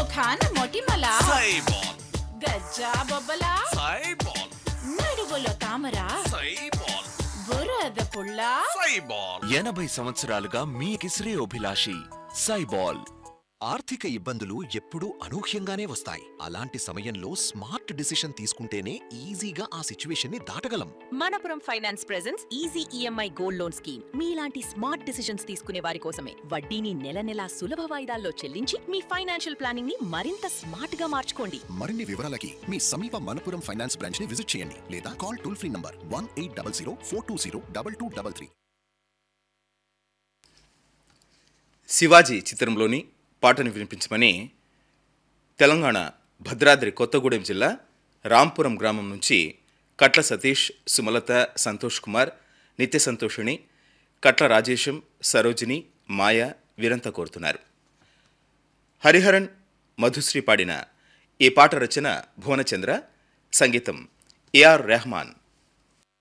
ముఖాన మొటిమల సైబాల్ గజ్జా బొబ్బల సైబాల్ నడుగులో తామర సైబాల్ బురద పుల్ల సైబాల్ ఎనభై సంవత్సరాలుగా మీ శ్రేయోభిలాషి సైబాల్ ఆర్థిక ఇబ్బందులు ఎప్పుడూ అనూహ్యంగానే వస్తాయి అలాంటి సమయంలో స్మార్ట్ డిసిషన్ తీసుకుంటేనే ఈజీగా ఆ సిచ్యువేషన్ ని దాటగలం Manappuram finance presents easy EMI gold loan scheme మీలాంటి స్మార్ట్ డిసిషన్స్ తీసుకునే వారి కోసమే వడ్డీని నెల నెలా సులభ వాయిదాల్లో చెల్లించి మీ ఫైనాన్షియల్ ప్లానింగ్ ని మరింత స్మార్ట్ గా మార్చుకోండి మరిన్ని వివరాలకి మీ సమీప మనపురం ఫైనాన్స్ బ్రాంచ్ ని విజిట్ చేయండి లేదా call toll free number one eight double zero four two zero double two double three Shivaji చిత్రంలోని పాటను వినిపించమని తెలంగాణ భద్రాద్రి కొత్తగూడెం జిల్లా రాంపురం గ్రామం నుంచి కట్ల సతీష్ సుమలత సంతోష్ కుమార్ నిత్య సంతోషిణి కట్ల రాజేశం సరోజిని మాయ వీరంతా కోరుతున్నారు హరిహరన్ మధుశ్రీ పాడిన ఈ పాట రచన భువనచంద్ర సంగీతం ఏఆర్ రెహమాన్